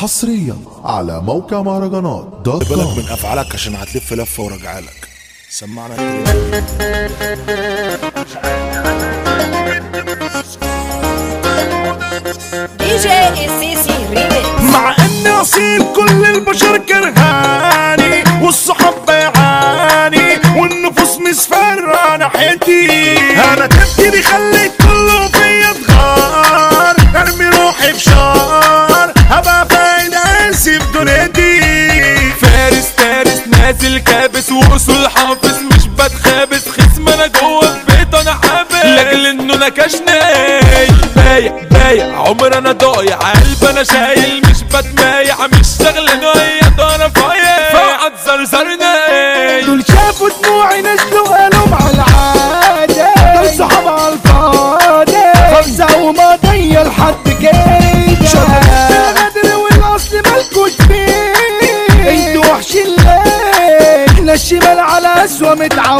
حصريا على موقع مهرجانات دوت بالك كوم من افعالك عشان هتلف لفه وراجعلك سمعنا التليفون دي جي السيسي ريميكس مع اني اصيل كل البشر كرهاني والصحاب بيعاني والنفوس مصفرة ناحيتي انا تفكيري خليت كله فيا اتغار ارمي روحي في شار هبقى فايد اسف دنيتي فارس فارس نازل كابس واصول حافظ مش بتخابس خصم انا جوه في بيت انا حابس لاجل انه نكشني بايع بايع عمر انا ضايع قلب انا شايل مش بتمايع مش شغل نوية انا فايع فقعد زرزرني دول شافوا دموعي نزلوا قالوا على العادة دول صحاب على الفاضي خمسة وما ضيع لحد كده الغدر والاصل مالكوش فيه انتوا وحشين ليه احنا الشمال على اسوأ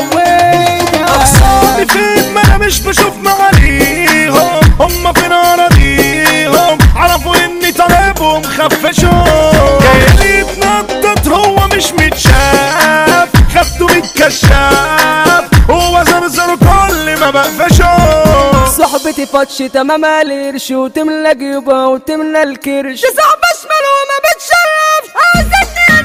متعودة اقصاني فين ما انا مش بشوف معاليهم هم فين اراضيهم عرفوا اني طالبهم خفشوا جاي يتنطط هو مش متشاف خدته بالكشاف هو زرزر كل ما بقفشه صحبتي فتش تمام القرش وتملى جيوبها وتملى الكرش صاحبة شمال وما بتشرف عاوزتني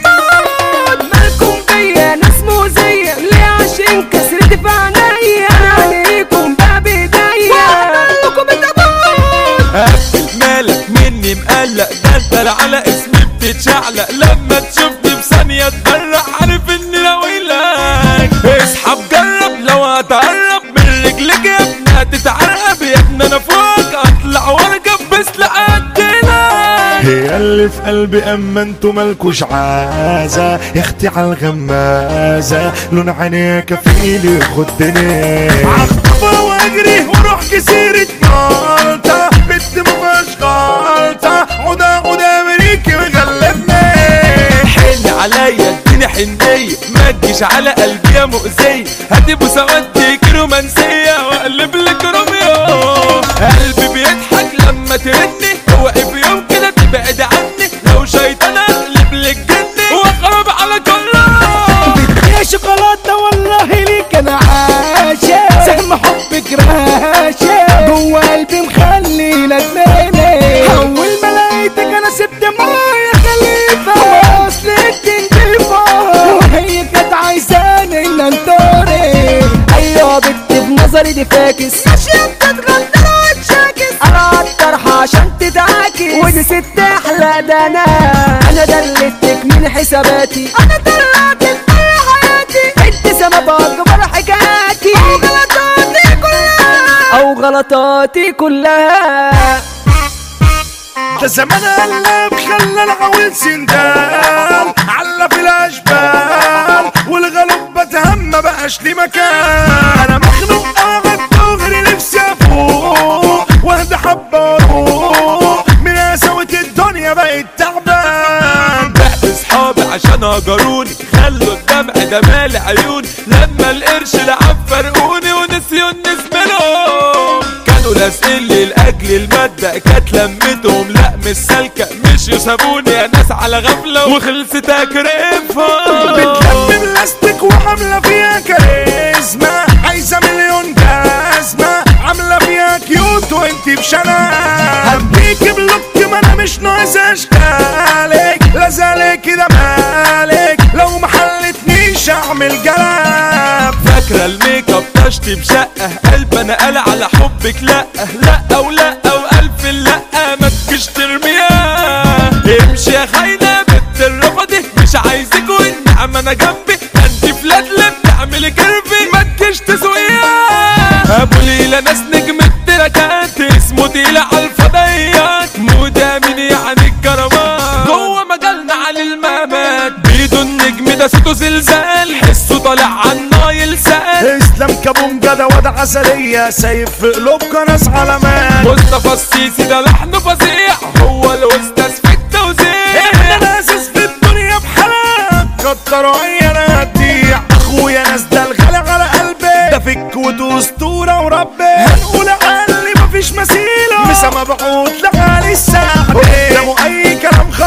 النموت مالكم بيا ناس مؤذية ليه عشان كسرت في عينيا انا عليكم باب ايديا لكم التابوت قفل مالك مني مقلق ده انت على اسمي بتتشعلق لما تشوفني بثانية تبرق عارف اني لويلك اسحب جرب لو هتقرب من رجلك يا ابني هتتعرقب يا ابني انا فوق اطلع واركب بس لقدلك هي اللي في قلبي اما انتوا مالكوش عازة يا اختي على الغمازة لون عينيك كفيلي خدني عخطفة واجري واروح جزيرة مالطا بنت مفيهاش غلطة عدا عدا امريكي مغلبني حن عليا اديني حنية ما تجيش على قلبي يا مؤذية هاتي بوسواتك رومانسية واقلب لك روميو قلبي بيضحك لما ترني وقف يوم كده تبعد عني لو شيطان اقلب لك جني واخرب على كله يا شوكولاتة والله ليك انا عاشق سهم حبك راشق جوا قلبي مخلي ندماني اول ما لقيتك انا سبت معايا خليفة اصل انت نضيفة وهي كانت عايزاني ان انطري ايوه بنت بنظري دي فاكس ماشية بتتغدى وتشاكس انا الطرحة عشان تدعاكس ودي ست احلى ده انا انا دلتك من حساباتي انا طلعت كل حياتي انت سبب اكبر حكاياتي او غلطاتي كلها او غلطاتي كلها ده زمان قلب خلى العويل سندال على في الاشبال والغلب بتهم ما بقاش لي مكان انا مخنوق قاعد دغري نفسي افوق واهدى حبه واروق من قساوة الدنيا بقيت تعبان بعت اصحابي عشان هجروني خلوا الدمع ده مال عيوني لما القرش لعب فرقوني ونسيوا الناس منهم كانوا لازقين لي لاجل المادة كانت لمتهم لا مش سالكة مش يسابوني يا ناس على غفلة وخلصت اكرفهم بتلم بلاستيك وعاملة فيها كاريزما عايزة مليون جزمة عاملة فيها كيوت وانتي بشنب هديك بلوك ما انا مش ناقص اشكالك لازالك كده مالك لو ما حلتنيش اعمل جلب فاكرة الميك اب طشتي بشقة قلب انا قال على حبك لا لا ولا والف لا ما تجيش ترميها امشي يا خاينة بنت الرفضي مش عايزك والنعم انا جنبي انت فلاتلة بتعملي كيرفي ما تجيش تسويها ابو ليلى ناس نجم التراكات اسمه تقيل على الفضيات مودا مين يعني الكرامات جوه مجالنا على المهمات بيدو النجم ده صوته زلزال حسه طالع عنا يلسال اسلام كابونجا ده واد عسلية سايب في قلوبكم ناس علامات مصطفى السيسي ده لحن فظيع هو الاستاذ في التوزيع احنا ناسس في الدنيا بحالات كتروا عينا هتضيع اخويا ناس ده الغلا على قلبي ده فك ودو اسطورة وربي هنقول علي مفيش مثيله مسا مبعوث لعلي السعد قدامه اي كلام خ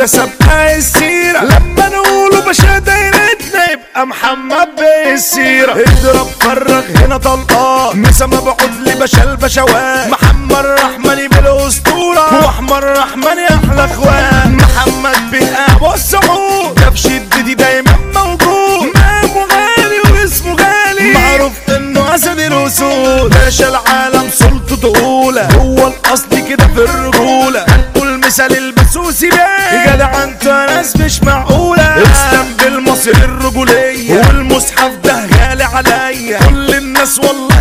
ده سابقة السيرة لما نقوله باشا دايرتنا يبقى محمد بالسيرة اضرب فرغ هنا طلقات مسا مبعوث لباشا البشوات محمد رحمني بالاسطورة واحمد رحمني احلى اخوان محمد بن ابو السعود ده بشدتي دايما موجود مامو غالي واسمه غالي معروف انه اسد الاسود باشا العالم سلطته تقولة هو الاصل كده في الرجولة هنقول مثال البسوسي بيه جدع انت ناس مش معقولة اسلام بالمصري الرجولية والمصحف ده غالي عليا كل الناس والله